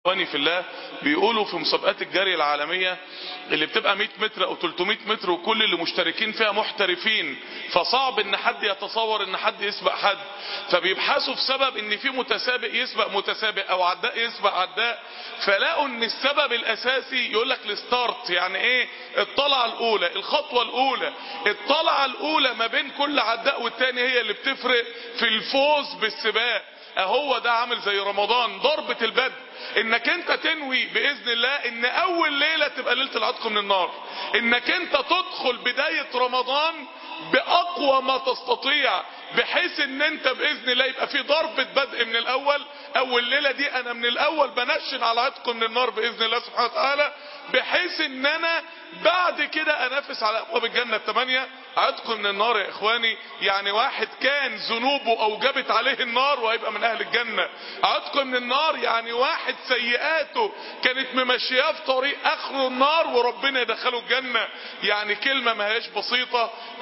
اخواني في الله بيقولوا في مسابقات الجري العالمية اللي بتبقى 100 متر او 300 متر وكل اللي مشتركين فيها محترفين فصعب ان حد يتصور ان حد يسبق حد فبيبحثوا في سبب ان في متسابق يسبق متسابق او عداء يسبق عداء فلاقوا ان السبب الاساسي يقول لك الستارت يعني ايه الطلعة الاولى الخطوة الاولى الطلعة الاولى ما بين كل عداء والتاني هي اللي بتفرق في الفوز بالسباق اهو ده عامل زي رمضان ضربة البدء انك انت تنوي باذن الله ان اول ليلة تبقى ليلة العتق من النار انك انت تدخل بداية رمضان باقوى ما تستطيع بحيث ان انت باذن الله يبقى في ضربة بدء من الاول اول ليلة دي انا من الاول بنشن على عتق من النار باذن الله سبحانه وتعالى بحيث ان انا بعد كده انافس على ابواب الجنة الثمانية عتق من النار يا اخواني يعني واحد كان ذنوبه اوجبت عليه النار وهيبقى من اهل الجنة عتق من النار يعني واحد سيئاته كانت ممشياه في طريق اخره النار وربنا يدخله الجنة يعني كلمة ما هيش بسيطة